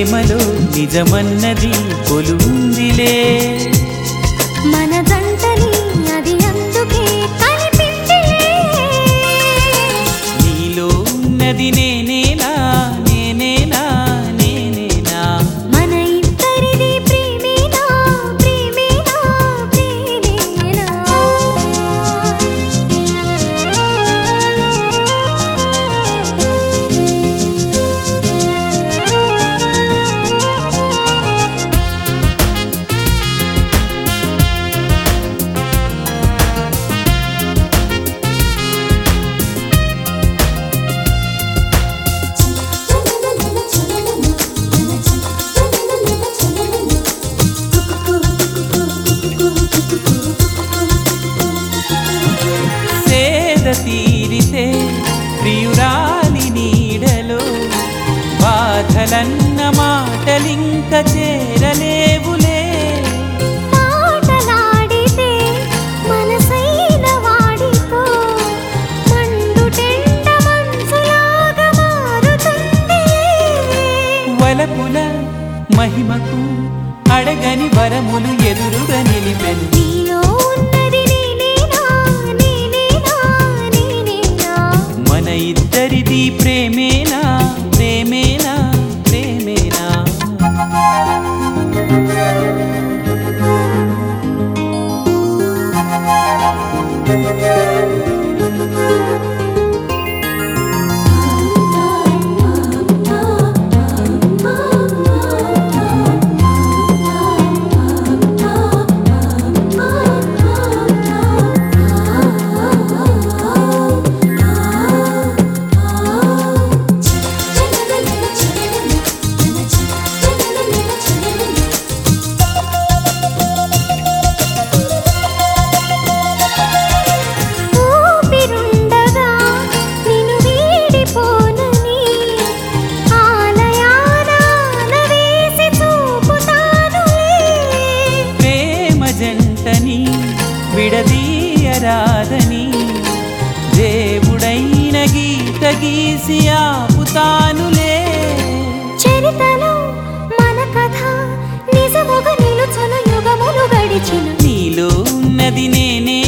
ప్రేమలో నిజమన్నది కొలుందిలే మన జంటని అది అందుకే కనిపించిలే నీలో ఉన్నది నేనేనా నేనేనా నేనేనా మన ఇద్దరిది ప్రేమేనా ప్రేమేనా ప్రేమేనా సేద తీరితే ప్రియురాలి నీడలో బాధలన్న మాటలింక చేరలేవులే మాటలాడితే మనసైన వాడితో మండుటెండ మనసులాగా మారుతుంది వలపుల మహిమకు అడగని వరములు ఎదురుగా నిలిపెను నీలో ఉన్నది నేనేనా నేనేనా నేనేనా మన ఇద్దరిది ప్రేమేనా ప్రేమేనా ప్రేమేనా ఊపిరుండగా నిన్ను వీడిపోనని ఆలయాన వేసి చూపుతానులే ప్రేమ జంటని విడదీయరాదని దేవుడైన గీత గీసి ఆపుతానులే చరితలో మన కథ నిజముగా నిలుచును యుగములు గడిచిన నీలో ఉన్నది నేనే